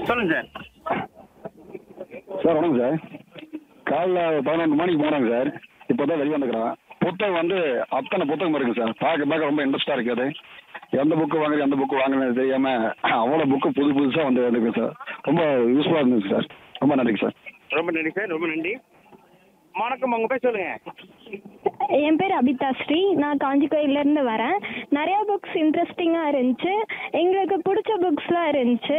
சொல்லுங்க sir sir வணக்கம் sir காலைல பதினொன்று மணிக்கு போனாங்க சார் இப்போ தான் வெளியே வந்துக்கிறேன் புத்தகம் வந்து அத்தனை புத்தகம் இருக்குது சார் பார்க்க பார்க்க ரொம்ப இன்ட்ரெஸ்டாக இருக்குது எந்த புக்கு வாங்குறது எந்த புக்கு வாங்குறது தெரியாமல் அவ்வளோ புக்கு புது புதுசாக வந்து வந்துருக்கு சார் ரொம்ப யூஸ்ஃபுல்லாக இருந்துச்சு சார் ரொம்ப நன்றிங்க சார் ரொம்ப நன்றி சார் ரொம்ப நன்றி வணக்கம் உங்க பேர் சொல்லுங்க என் பேர் அபிதா ஸ்ரீ நான் காஞ்சி கோயிலேருந்து வரேன் நிறையா புக்ஸ் இன்ட்ரெஸ்டிங்காக இருந்துச்சு எங்களுக்கு பிடிச்ச புக்ஸ்லாம் இருந்துச்சு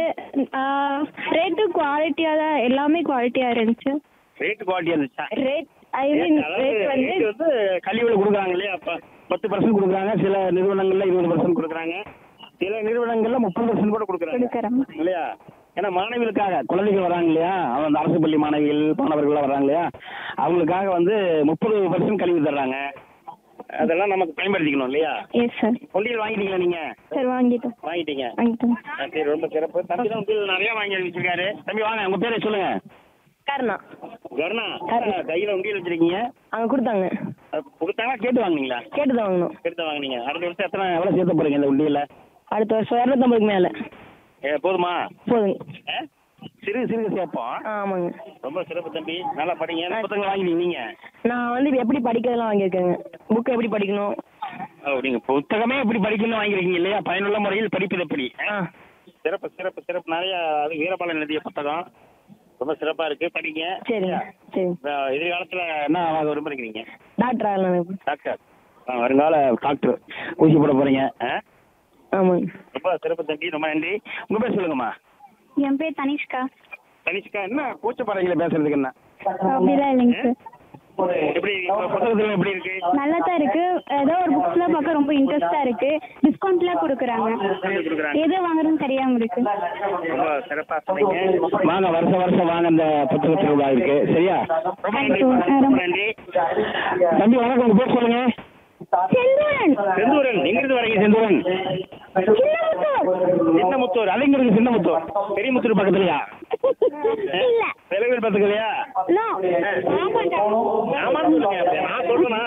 ரேட்டு குவாலிட்டியாக தான் எல்லாமே குவாலிட்டியாக இருந்துச்சு ரேட் குவாலிட்டி இருந்துச்சா ரேட் ஐ மீன் அதாவது ரேட் வந்து rate வந்து கல்வியில் கொடுக்குறாங்க இல்லையா அப்ப பத்து பர்சன்ட் கொடுக்குறாங்க சில நிறுவனங்கள்ல இருபது பர்சன்ட் கொடுக்குறாங்க சில நிறுவனங்கள்ல முப்பது பர்சன்ட் கூட கொடுக்குறாங்க கொடுக்குறாங்க இல்லையா ஏன்னா மாணவிகளுக்காக குழந்தைகள் வராங்க இல்லையா அவங்க அந்த அரசு பள்ளி மாணவிகள் மாணவர்கள்லாம் வராங்க இல்லையா அவங்களுக்காக வந்து முப்பது பர்சன்ட் கல்வி தர்றாங்க அதெல்லாம் நமக்கு பயன்படுத்திக்கணும் இல்லையா எஸ் சார் கொண்டியல் வாங்கிட்டீங்களா நீங்க சார் வாங்கிட்டோம் வாங்கிட்டீங்க வாங்கிட்டோம் ஆ, சரி ரொம்ப சிறப்பு தம்பி தான் உண்டியல் நிறைய வாங்கி வச்சிருக்காரு தம்பி வாங்க உங்க பேரை சொல்லுங்க கருணா கருணா கையில உண்டியல் வச்சிருக்கீங்க அவங்க கொடுத்தாங்க அது கொடுத்தாங்களா கேட்டு வாங்குனீங்களா கேட்டு தான் வாங்கணும் கேட்டு தான் வாங்குனீங்க அடுத்த வருஷம் எத்தனை எவ்வளவு சேர்த்த போறீங்க இந்த உண்டியல்ல அடுத்த வருஷம் இரநூத்தம்பதுக்கு மேலே ஏ போதுமா போதுங்க ஆ? சிறு சிறு சேர்ப்போம் ஆமாங்க ரொம்ப சிறப்பு தம்பி நல்லா படிங்க என்ன புத்தகம் வாங்கினீங்க நீங்க நான் வந்து இப்ப எப்படி படிக்கிறதெல்லாம் வாங்கியிருக்கேங்க புக் எப்படி படிக்கணும் ஓ நீங்க புத்தகமே இப்படி படிக்கணும்னு வாங்கிருக்கீங்க இல்லையா பயனுள்ள முறையில் படிப்பது எப்படி ஆ சிறப்பு சிறப்பு சிறப்பு நிறைய அது வீரபாலன் எழுதிய புத்தகம் ரொம்ப சிறப்பா இருக்கு படிங்க சரிங்க சரி இப்ப எதிர்காலத்துல என்ன ஆக விரும்புறீங்க டாக்டர் ஆகலாம் டாக்டர் ஆ, வருங்கால டாக்டர் ஊசி போட போறீங்க ஆ? ஆமாங்க ரொம்ப சிறப்பு தம்பி ரொம்ப நன்றி உங்க பேர் சொல்லுங்கம்மா என் பேர் தனிஷ்கா தனிஷ்கா என்ன கூச்சப்படுறீங்களா பேசுறதுக்கு என்ன அப்படிலாம் இல்லைங்க சார் எப்படி இப்ப புத்தகத்துல எப்படி இருக்கு நல்லா தான் இருக்கு ஏதோ ஒரு புக்ஸ்லாம் பார்க்க ரொம்ப இன்ட்ரெஸ்டா இருக்கு டிஸ்கவுண்ட்லாம் கொடுக்குறாங்க கொடுக்குறாங்க. எது வாங்குறதுன்னு தெரியாம இருக்கு ரொம்ப சிறப்பா சொன்னீங்க வாங்க வருஷம் வருஷம் வாங்க இந்த புத்தக திருவிழா இருக்கு சரியா ரொம்ப நன்றி ரொம்ப நன்றி தம்பி வணக்கம் உங்க பேர் சொல்லுங்க செந்தூரன் செந்தூரன் எங்க இருந்து வரீங்க செந்தூரன் சின்னமுத்தூர் அது எங்க இருக்கு சின்னமுத்தூர் பெரிய முத்தூர் பக்கத்துலயா இல்ல விலவில் பக்கத்துலயா நோ ஆமாண்டா ஆமான்னு சொல்லுங்க அப்ப நான் சொல்றேனா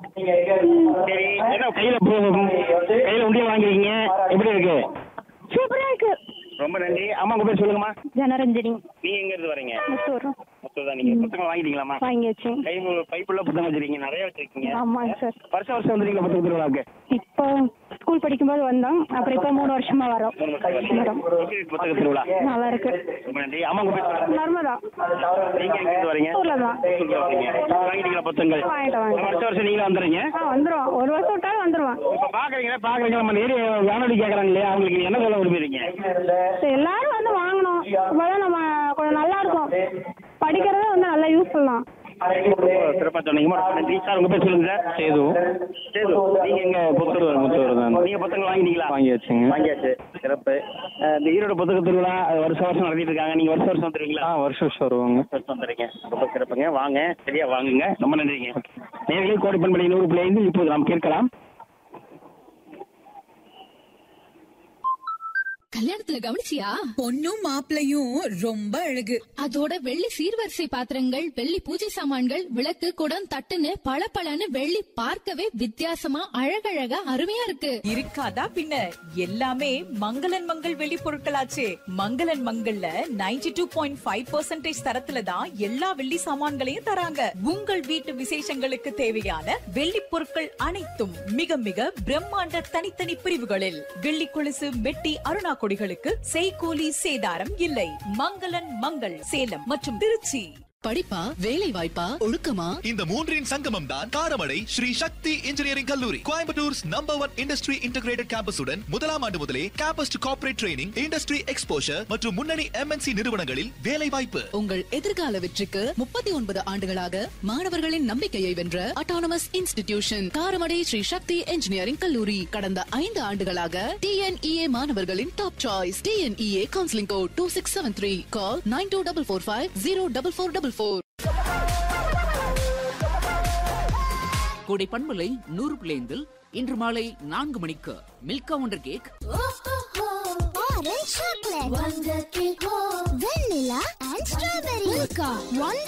சரி என்ன கையில பு- கையில உண்டியல் வாங்கிருக்கீங்க எப்படி இருக்கு சூப்பரா இருக்கு ரொம்ப நன்றி அம்மா உங்க பேர் சொல்லுங்கம்மா ஜனரஞ்சனி நீங்க எங்க இருந்து வரீங்க முத்தூர் முத்தூர் தான் நீங்க புத்தகம் வாங்கிட்டீங்களாம்மா வாங்கியாச்சு கை பைப்புள்ள புத்தகம் வச்சிருக்கீங்க நிறைய வச்சிருக்கீங்க ஆமாங்க சார் வருஷம் வருஷம் வந்துருக்கீங்க புத்தக திருவிழாவுக்கு இப்போ ஸ்கூல் படிக்கும்போது வந்தோம் அப்புறம் இப்போ மூணு வருஷமா வரோம் மூணு வருஷம் வரோம். எப்படி இருக்கு புத்தக திருவிழா நல்லா இருக்கு ரொம்ப நன்றி அம்மா உங்க பேர் சொல்லுங்க நர்மதா நீங்க எங்க இருந்து வரீங்க ஊர்ல தான் ஊர்ல வரீங்க வாங்கிட்டீங்களா புத்தகங்கள் வாங்கிட்டோம் வாங்கிட்டோம் வருஷம் வருஷம் நீங்களும் வந்துடுறீங்க ஆ வந்துருவோம் ஒரு வருஷம் விட்டாலும் வந்துருவான் இப்ப பாக்குறீங்களா பாக்குறீங்களா நம்ம நேரு வானொலி கேக்குறாங்க இல்லையா அவங்களுக்கு என்ன சொல்ல விரும்புறீங்க சரி, எல்லாரும் வந்து வாங்கணும் அப்பதான் நம்ம கொஞ்சம் நல்லா இருக்கும் படிக்கிறது வந்து நல்லா யூஸ்ஃபுல் தான் சிறப்பா சொன்னீங்க ரொம்ப நன்றி சார் உங்க பேர் சொல்லுங்க சார் சேது சேது நீங்க எங்க புத்தகம் முத்தூர் தான் நீங்க புத்தகம் வாங்கிட்டீங்களா வாங்கியாச்சுங்க வாங்கியாச்சு சிறப்பு அஹ் இந்த ஈரோடு புத்தக திருவிழா அது வருஷம் வருஷம் நடத்திட்டு இருக்காங்க நீங்க வருஷம் வருஷம் வந்துருவீங்களா ஆ வருஷம் வருஷம் வருவாங்க வருஷம் வந்துறீங்க ரொம்ப சிறப்புங்க வாங்க சரியா வாங்குங்க ரொம்ப நன்றிங்க நேர்களே கோடி பண்படி நூறு பிள்ளைந்து இப்போது நாம் கேட்கலாம் கல்யாணத்துல கவனிச்சியா பொண்ணும் மாப்பிளையும் ரொம்ப அழகு அதோட வெள்ளி சீர்வரிசை பாத்திரங்கள் வெள்ளி பூஜை சாமான்கள் விளக்கு குடம் தட்டுன்னு பளபளன்னு வெள்ளி பார்க்கவே வித்தியாசமா அழகழகா அருமையா இருக்கு இருக்காதா பின்ன எல்லாமே மங்களன் மங்கள் வெளி பொருட்களாச்சே மங்களன் மங்கள்ல 92.5% டூ பாயிண்ட் ஃபைவ் பர்சன்டேஜ் தரத்துல தான் எல்லா வெள்ளி சாமான்களையும் தராங்க உங்கள் வீட்டு விசேஷங்களுக்கு தேவையான வெள்ளி பொருட்கள் அனைத்தும் மிக மிக பிரம்மாண்ட தனித்தனி பிரிவுகளில் வெள்ளி கொலுசு மெட்டி அருணா கொடிகளுக்கு செய்கூலி சேதாரம் இல்லை மங்களன் மங்கள் சேலம் மற்றும் திருச்சி படிப்பா வேலை வாய்ப்பா ஒழுக்கமா இந்த மூன்றின் சங்கமம் தான் காரமடை ஸ்ரீ சக்தி இன்ஜினியரிங் கல்லூரி Coimbatore's number one industry integrated கேம்பஸுடன் முதலாம் ஆண்டு முதலே campus to corporate training industry exposure மற்றும் முன்னணி எம்என்சி நிறுவனங்களில் வேலை வாய்ப்பு உங்கள் எதிர்கால வெற்றிக்கு முப்பத்தி ஒன்பது ஆண்டுகளாக மாணவர்களின் நம்பிக்கையை வென்ற autonomous institution Karamadai Sri Shakti engineering கல்லூரி கடந்த ஐந்து ஆண்டுகளாக டிஎன்இஏ மாணவர்களின் top choice TNEA counselling code two six seven three call nine two double four five zero double four double four Kodai பண்பலை நூறு பிளேந்தில் இன்று மாலை நான்கு மணிக்கு Milka wonder cake Vanilla and strawberry. Milka,